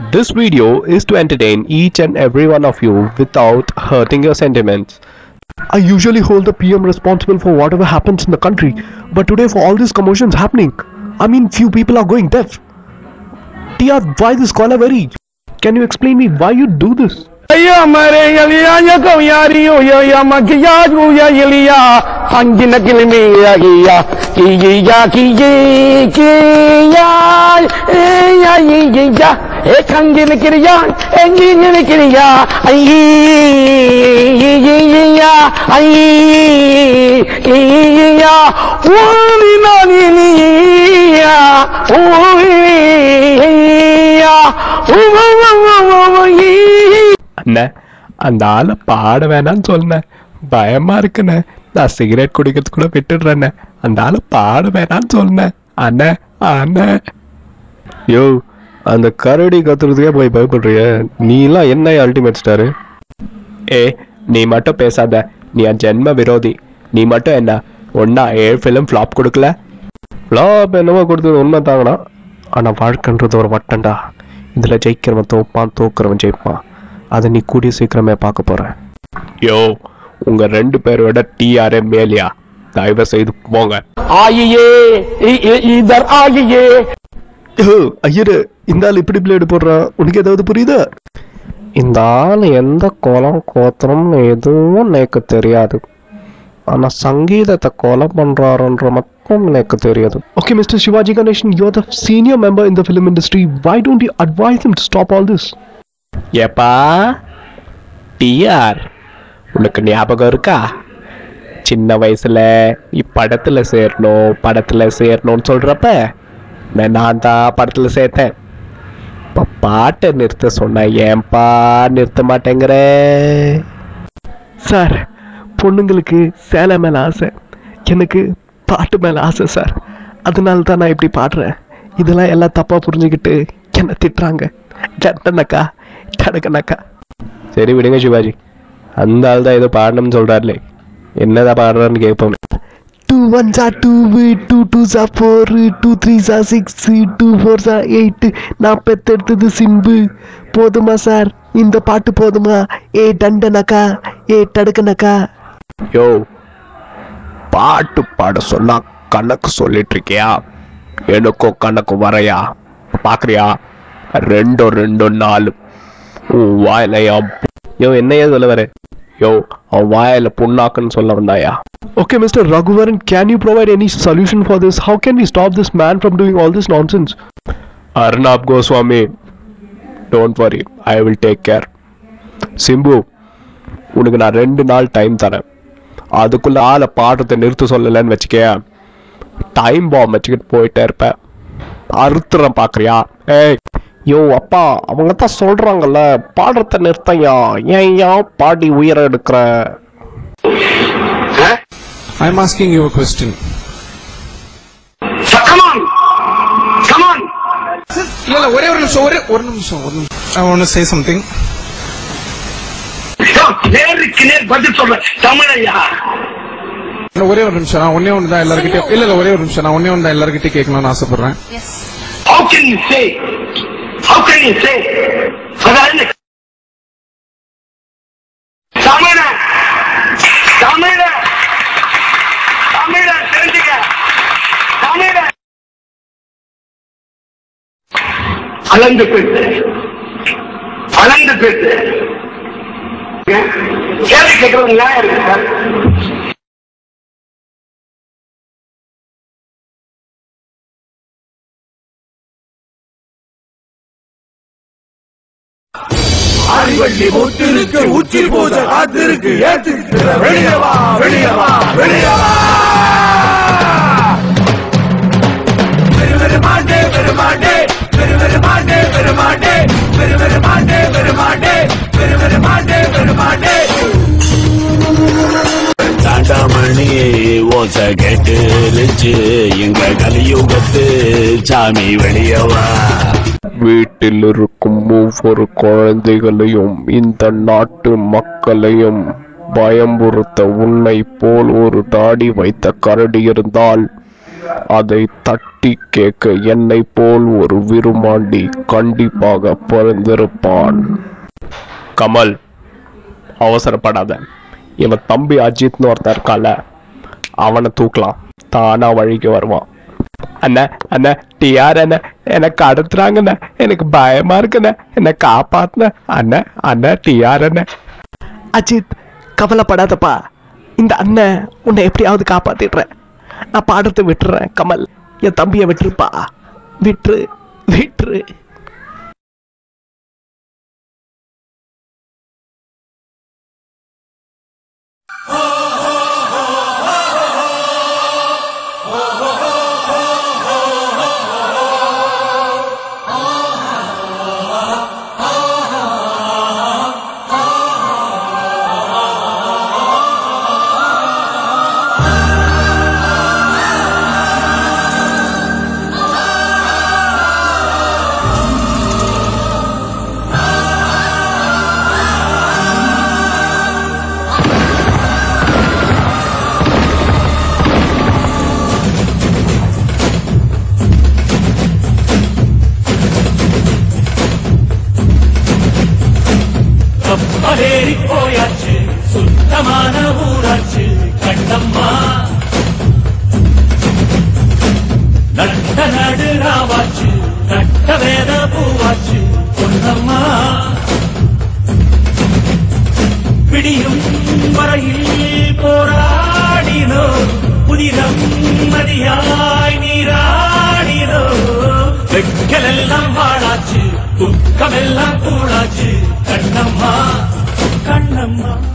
This video is to entertain each and every one of you without hurting your sentiments. I usually hold the PM responsible for whatever happens in the country, but today for all these commotions happening, I mean few people are going deaf. TR, why this very? Can you explain me why you do this? ஐயா மரே எலியா யகம் யாரியோ யோயா மகியா குயா எலியா ஹங்கின கிளிமி யாகியா கியா Kii கியா ஏயா ஈயா ஏ கங்கின கிரியா எங்கின கிரியா ஐயா ஐயா ஓனி நானி நீயா ஓயா ஓ அண்ணே அந்த ஆளை பாட வேணாம்னு சொன்னேன் பயமா இருக்குண்ணே நான் சிகரெட் குடிக்கிறது கூட விட்டுடுறேண்ணே அந்த ஆளை பாட வேணாம்னு சொன்னேன் அண்ணே அண்ணே யோ அந்த கரடி கத்துறதுக்கே போய் பயப்படுறிய நீலாம் என்ன அல்டிமேட் ஸ்டாரு ஏ நீ மட்டும் பேசாத நீ என் ஜென்ம விரோதி நீ மட்டும் என்ன ஒன்னா ஏழு ஃபிலிம் ஃப்ளாப் கொடுக்கல ஃப்ளாப் என்னவோ கொடுத்தது உண்மை தாங்கடா ஆனால் வாழ்க்கைன்றது ஒரு வட்டம்டா இதில் ஜெயிக்கிறவன் தோப்பான் தோக்குறவன் ஜெயிப்பான் அதை நீ கூடிய சீக்கிரமே பார்க்க போற யோ உங்க ரெண்டு பேரோட டிஆர்ஏ மேலியா தயவு செய்து போங்க ஆயியே இ- இ- இதர் ஆயியே ஐயரு இந்த ஆள் இப்படி பிளேடு போடுறான் உனக்கு ஏதாவது புரியுதா இந்த ஆள் எந்த கோலம் கோத்திரம்னு எதுவும் எனக்கு தெரியாது ஆனா சங்கீதத்தை கொலை பண்றாருன்ற மட்டும் எனக்கு தெரியாது okay mister Sivaji Ganesan you the senior member in the film industry why don't you advise him to stop all this ஏப்பா டிஆர் உனக்கு ஞாபகம் இருக்கா சின்ன வயசுல இப்படத்துல சேரணும் படத்துல சேரணும்னு சொல்றப்ப நான் நான் தான் படத்துல சேர்த்தேன் இப்ப பாட்டை நிறுத்த சொன்ன ஏன்பா நிறுத்த மாட்டேங்கிற சார் பொண்ணுங்களுக்கு சேலை மேல ஆசை எனக்கு பாட்டு மேல ஆசை சார் அதனால தான் நான் இப்படி பாடுறேன் இதெல்லாம் எல்லாம் தப்பா புரிஞ்சுக்கிட்டு என்ன திட்டுறாங்க டட்டனக்கா டடக்கனக்கா சரி விடுங்க சிவாஜி அந்த ஆள் தான் ஏதோ பாடணும்னு சொல்றாருலே என்னதான் பாடுறான்னு கேட்போம் டூ ஒன் ஜா டூ டூ டூ ஜா ஃபோர் டூ த்ரீ ஜா சிக்ஸ் டூ ஃபோர் ஜா எயிட் நான் பெத்தெடுத்தது சிம்பு போதுமா சார் இந்த பாட்டு போதுமா ஏ டண்டனக்கா ஏ டடுக்கனக்கா யோ பாட்டு பாட சொன்னா கணக்கு சொல்லிட்டு இருக்கியா எனக்கும் கணக்கு வரையா பாக்குறியா ரெண்டும் ரெண்டும் நாலு உன் வாயிலையா யோ என்னையா சொல்ல வர யோ அவன் வாயில புண்ணாக்குன்னு சொல்ல வந்தாயா Okay, Mr. Raghuvaran, can you provide any solution for this? How can we stop this man from doing all this nonsense? Arnab Goswami, don't worry, I will take care. Simbu உனக்கு நான் ரெண்டு நாள் டைம் தரேன் அதுக்குள்ள ஆளை பாடுறதை நிறுத்த சொல்லலைன்னு வச்சுக்க டைம் பாம் வச்சுக்கிட்டு போயிட்டே இருப்பேன் அறுத்துறேன் பாக்குறியா ஏய் யோ அப்பா அவங்க தான் சொல்றாங்கல்ல பாடுறத நிறுத்தையா ஏன் ஏன் பாடி உயிரை எடுக்கிற I'm asking you a question. Come on! Come on! இல்ல இல்ல ஒரே ஒரு நிமிஷம் ஒரே ஒரு நிமிஷம் ஒரு நிமிஷம் I want to say something. நேருக்கு நேர் பதில் சொல்ற தமிழையா இல்ல ஒரே ஒரு நிமிஷம் நான் ஒன்னே ஒன்று தான் எல்லாருக்கிட்டையும் இல்ல இல்ல ஒரே ஒரு நிமிஷம் நான் ஒன்னே ஒன்று தான் எல்லாருக்கிட்டையும் கேட்கணும்னு ஆசைப்படுறேன் How can you say? How can you say? அதாவது தமிழ தமிழ தமிழ தெரிஞ்சுக்க தமிழ அளந்து பேசு அளந்து பேசு கேள்வி கேட்கறது நியாயம் இருக்கு சார் அறிவள்ளி முத்திருக்கு உச்சி பூஜை காத்திருக்கு ஏத்துக்கிற வெளியவா வெளியவா வெளியவா பெருமாண்டே பெருமாண்டே பெருமாண்டே பெருமாண்டே பெருமாண்டே பெருமாண்டே பெருமாண்டே பெருமாண்டே தாண்டாமணி ஓச கேட்டுருச்சு எங்க கலியுகத்து சாமி வெளியவா வீட்டில் இருக்கும் ஒவ்வொரு குழந்தைகளையும் இந்த நாட்டு மக்களையும் பயம்புறுத்த உன்னை போல் ஒரு தாடி வைத்த கரடி இருந்தால் அதை தட்டி கேட்க என்னை போல் ஒரு விருமாண்டி கண்டிப்பாக பிறந்திருப்பான் கமல் அவசரப்படாத இவன் தம்பி அஜித்னு ஒருத்தன் இருக்கான்ல அவனை தூக்கலாம் தானா வழிக்கு வருவான் அண்ணா அண்ணா டிஆர் அண்ணா எனக்கு அடுத்துறாங்கண்ணா எனக்கு பயமா இருக்குண்ணா என்னை காப்பாத்துன அண்ணா அண்ணா டிஆர் அண்ணா அஜித் கவலைப்படாதப்பா இந்த அண்ணன் உன்னை எப்படியாவது காப்பாத்திடுறேன் நான் பாடத்தை விட்டுறேன் கமல் என் தம்பியை விட்டுருப்பா விட்டுரு விட்டுரு கப்பலேறி போயாச்சு சுத்தமான ஊராச்சு கண்டம்மா நட்ட நடு ராவாச்சு நட்ட வேத பூவாச்சு பொன்னம்மா பிடியும் வரையில் போராடினோ புதிதம் மதியாய் நீராடினோ வெக்கலெல்லாம் வாழாச்சு துக்கமெல்லாம் கூடாச்சு கண்ணம்மா கண்ணம்மா